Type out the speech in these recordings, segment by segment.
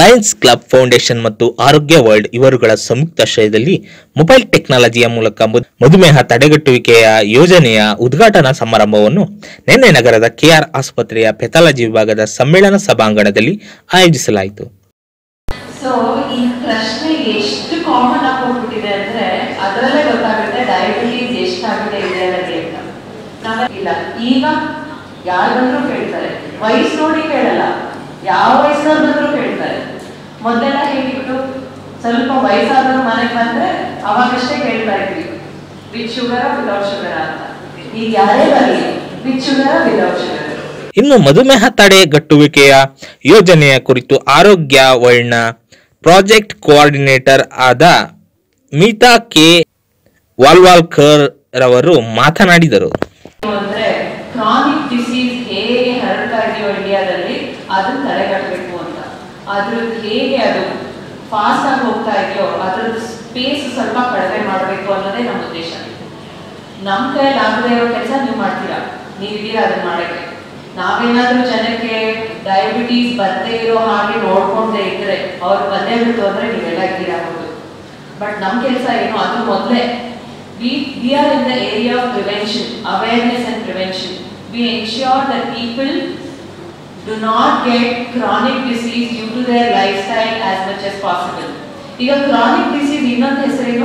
Lions club foundation ಮತ್ತು ಆರೋಗ್ಯ world ಇವರುಗಳ ಸಂಯುಕ್ತಾಶ್ರಯದಲ್ಲಿ ಮೊಬೈಲ್ ಟೆಕ್ನಾಲಜಿಯ ಮೂಲಕ ಮಧು- ಮಧುಮೇಹ ತಡೆಗಟ್ಟುವಿಕೆಯ ಯೋಜನೆಯ ಉದ್ಘಾಟನಾ ಸಮಾರಂಭವನ್ನು ನಿನ್ನೆ ನಗರದ ಕೆಆರ್ ಆಸ್ಪತ್ರೆಯ ಪೆಥಾಲಜಿ ವಿಭಾಗದ ಸಮ್ಮೇಳನ ಸಭಾಂಗಣದಲ್ಲಿ ಆಯೋಜಿಸಲಾಯಿತು ಸೊ ಈ ಪ್ರಶ್ನೆ ಎಷ್ಟು ಕಾಮನ್ ಆಗಿ ಹೋಗ್ಬಿಟ್ಟಿದೆ ಅಂದ್ರೆ ಅದರಲ್ಲೇ ಗೊತ್ತಾಗುತ್ತೆ ಡಯಾಬಿಟೀಸ್ ಎಷ್ಟಾಗಿದೆ ಇಂಡಿಯಾದಲ್ಲಿ ಅಂತ ನಾವ್ ಇಲ್ಲ ಈಗ ಯಾರು ಬಂದ್ರು ಕೇಳ್ತಾರೆ ವಯಸ್ಸು ನೋಡಿ ಕೇಳಲ್ಲ ಯಾವ ವಯಸ್ಸಿನವ್ರು ಬಂದ್ರು ಕೇಳ್ತಾರೆ ಮೊದಲೆಲ್ಲ ಹೇಗಿತ್ತು ಸ್ವಲ್ಪ ವಯಸ್ಸಾದವ್ರು ಮನೆಗೆ ಬಂದ್ರೆ ಅವಾಗಷ್ಟೇ ಕೇಳ್ತಾ ಇದ್ವಿ ವಿತ್ ಶುಗರ ವಿತೌಟ್ ಶುಗರ ಅಂತ ಈಗ ಯಾರೇ ಬರಲಿ ವಿತ್ ಶುಗರ ವಿತೌಟ್ ಶುಗರ್ ಇನ್ನು ಮಧುಮೇಹ ತಡೆಗಟ್ಟುವಿಕೆಯ ಯೋಜನೆಯ ಕುರಿತು ಆರೋಗ್ಯ ವರ್ಲ್ಡ್ನ ಪ್ರಾಜೆಕ್ಟ್ ಕೋಆರ್ಡಿನೇಟರ್ ಆದ ಮೀತಾ ಕೆ ವಾಲ್ವಾಲ್ಕರ್ ರವರು ಮಾತನಾಡಿದರು ಅಂದ್ರೆ ಕ್ರಾನಿಕ್ ಡಿಸೀಸ್ ಹೇಗೆ ಹರಡ್ತಾ ಇದೆಯೋ ಇಂಡಿಯಾದಲ್ಲಿ ಅದನ್ನ ತಡೆಗಟ್ಟಬೇಕು ಅಂತ ಅದ್ರದ್ದು ಹೇಗೆ ಅದು ಫಾಸ್ಟ್ ಆಗಿ ಹೋಗ್ತಾ ಇದೆಯೋ ಅದ್ರದ್ದು ಸ್ಪೇಸ್ ಸ್ವಲ್ಪ ಕಡಿಮೆ ಮಾಡಬೇಕು ಅನ್ನೋದೇ ನಮ್ಮ ಉದ್ದೇಶ ನಮ್ಮ ಕೈಯಲ್ಲಿ ಆಗದೆ ಇರೋ ಕೆಲಸ ನೀವು ಮಾಡ್ತೀರಾ ನೀವಿದ್ದೀರಾ ಅದನ್ನ ಮಾಡಕ್ಕೆ ನಾವೇನಾದ್ರೂ ಜನಕ್ಕೆ ಡಯಾಬಿಟೀಸ್ ಬರ್ದೇ ಇರೋ ಹಾಗೆ ನೋಡ್ಕೊಂಡೇ ಇದ್ರೆ ಅವ್ರು ಬಂದೇ ಬಿಡ್ತು ಅಂದ್ರೆ ನೀವೆಲ್ಲ ಇದ್ದೀರಾ ಹೌದು ಬಟ್ ನಮ್ಮ ಕೆಲಸ ಏನು ಅದು ಮೊದಲೇ we we are in the area of prevention awareness and prevention we ensure that people do not get chronic disease due to their lifestyle as much as possible ಈಗ chronic disease ಇನ್ನೊಂದು ಹೆಸರೇನು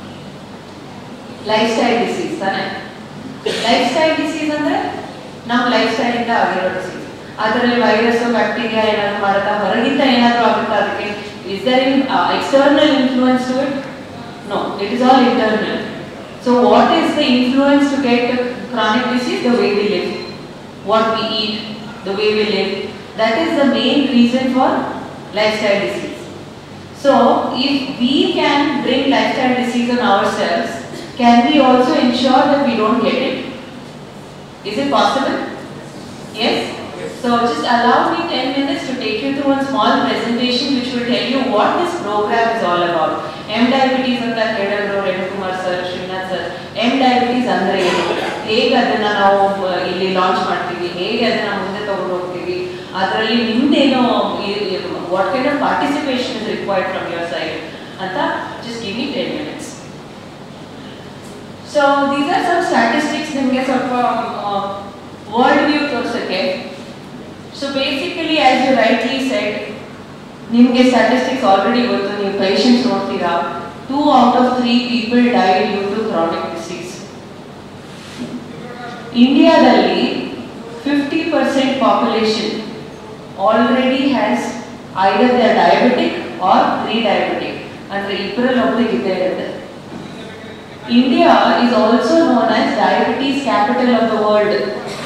lifestyle disease ತಾನೆ lifestyle disease ಅಂದ್ರೆ ನಮ್ಮ life style ಇಂದ ಆಗಿರೋ disease ಅದರಲ್ಲಿ virus bacteria ಏನಾದ್ರು ಮಾಡುತ್ತಾ ಹೊರಗಿಂದ ಏನಾದ್ರು ಆಗುತ್ತಾ ಅದಕ್ಕೆ is there in external influence to it no it is all internal so what is the influence to get chronic disease the way we live what we eat, the way we live. That is the main reason for lifestyle disease. So, if we can bring lifestyle disease on ourselves, can we also ensure that we don't get it? Is it possible? Yes? So, just allow me 10 minutes to take you through a small presentation which will tell you what this program is all about. M diabetes ಅಂತ ಹೇಳಿದ್ರು Renukumar sir Srinath sir M diabetes ಅಂದ್ರೆ ಏನು ಹೇಗೆ ಅದನ್ನ ನಾವು ಆ, ಇಲ್ಲಿ launch ಮಾಡ್ತೀವಿ ಹೇಗೆ ಅದನ್ನ ಮುಂದೆ ತಗೊಂಡು ಹೋಗ್ತೀವಿ ಅದರಲ್ಲಿ ನಿಮ್ದೇನು what kind of participation is required from your side ಅಂತ just give me ten minutes so these are some statistics ನಿಮಗೆ ಸ್ವಲ್ಪ ವರ್ಲ್ಡ್ ವ್ಯೂ ತೋರ್ಸಕ್ಕೆ so basically as you rightly said ನಿಮಗೆ ಸ್ಟ್ಯಾಟಿಸ್ಟಿಕ್ಸ್ ಆಲ್ರೆಡಿ ಗೊತ್ತು ನೀವು ಪೇಷಂಟ್ಸ್ ನೋಡ್ತೀರಾ two out of three people die due to chronic disease ಇಂಡಿಯಾದಲ್ಲಿ fifty percent population already has either the diabetic or prediabetic ಅಂದ್ರೆ ಇಬ್ಬರಲ್ಲಿ ಒಬ್ರಿಗೆ ಇದ್ದೇ ಇರುತ್ತೆ India is also known as diabetes capital of the world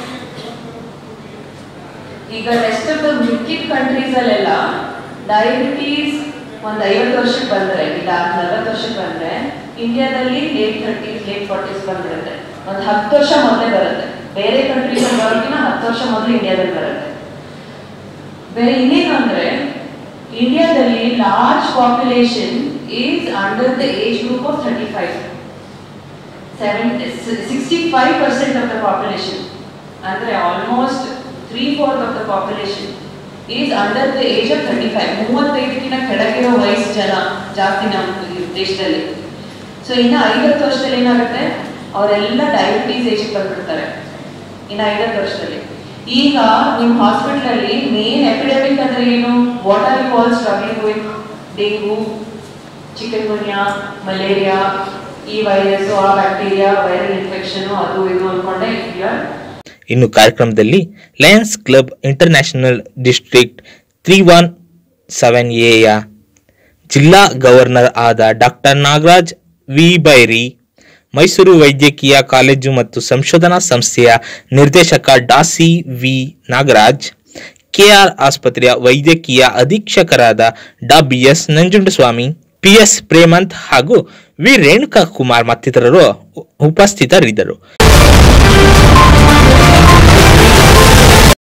ಈಗ rest of the ಮಿಕ್ಕಿಡ್ countries ಅಲ್ಲೆಲ್ಲ diabetes ಒಂದ್ ಐವತ್ತು ವರ್ಷಕ್ಕೆ ಬಂದ್ರೆ ಇಲ್ಲ ನಲವತ್ತು ವರ್ಷಕ್ಕೆ ಬಂದ್ರೆ ಇಂಡಿಯಾದಲ್ಲಿ ಲೇಟ್ ಥರ್ಟೀಸ್ ಲೇಟ್ ಫಾರ್ಟೀಸ್ ಬಂದಿರುತ್ತೆ ಒಂದ್ ಹತ್ತು ವರ್ಷ ಮೊದಲೇ ಬರುತ್ತೆ ಬೇರೆ ಕಂಟ್ರೀಸ್ ಅಲ್ಲಿ ಬರೋಕ್ಕಿಂತ ಹತ್ತು ವರ್ಷ ಮೊದಲು ಇಂಡಿಯಾದಲ್ಲಿ ಬರುತ್ತೆ ಬೇರೆ ಇನ್ನೇನು ಅಂದ್ರೆ ಇಂಡಿಯಾದಲ್ಲಿ large population is under the age group of thirty five seven sixty five percent of the population ಅಂದ್ರೆ almost three fourth of the population is under the age of thirty five ಮೂವತ್ತೈದಕ್ಕಿಂತ ಕೆಳಗಿರೋ ವಯಸ್ಸು ಜನ ಜಾಸ್ತಿ ನಮ್ಮ ಈ ದೇಶದಲ್ಲಿ ಸೊ ಇನ್ನು ಐವತ್ತು ವರ್ಷದಲ್ಲಿ ಏನಾಗುತ್ತೆ ಅವರೆಲ್ಲ ಡಯಾಬಿಟೀಸ್ ಏಜಿಗೆ ಬಂದ್ಬಿಡ್ತಾರೆ ಇನ್ನು ಐವತ್ತು ವರ್ಷದಲ್ಲಿ ಈಗ ನಿಮ್ಮ ಹಾಸ್ಪಿಟಲ್ ಅಲ್ಲಿ ಮೇನ್ ಎಪಿಡೆಮಿಕ್ ಅಂದ್ರೆ ಏನು what are you all struggling with dengue chikungunya malaria ಈ ವೈರಸ್ ಆ ಬ್ಯಾಕ್ಟೀರಿಯಾ ವೈರಲ್ ಇನ್ಫೆಕ್ಷನ್ ಅದು ಇದು ಅನ್ಕೊಂಡೆ ಯು ಆರ್ ಇನ್ನು ಕಾರ್ಯಕ್ರಮದಲ್ಲಿ Lions Club International District three one seven A ಜಿಲ್ಲಾ ಗವರ್ನರ್ ಆದ ಡಾಕ್ಟರ್ ನಾಗರಾಜ್ ವಿ ಬೈರಿ ಮೈಸೂರು ವೈದ್ಯಕೀಯ ಕಾಲೇಜು ಮತ್ತು ಸಂಶೋಧನಾ ಸಂಸ್ಥೆಯ ನಿರ್ದೇಶಕ ಡಾಸಿ ವಿ ನಾಗರಾಜ್ ಕೆಆರ್ ಆಸ್ಪತ್ರೆಯ ವೈದ್ಯಕೀಯ ಅಧೀಕ್ಷಕರಾದ ಡಾ B S Nanjundaswamy P S Premanth ಹಾಗೂ ವಿ ರೇಣುಕಾ ಕುಮಾರ್ ಮತ್ತಿತರರು ಉಪಸ್ಥಿತರಿದ್ದರು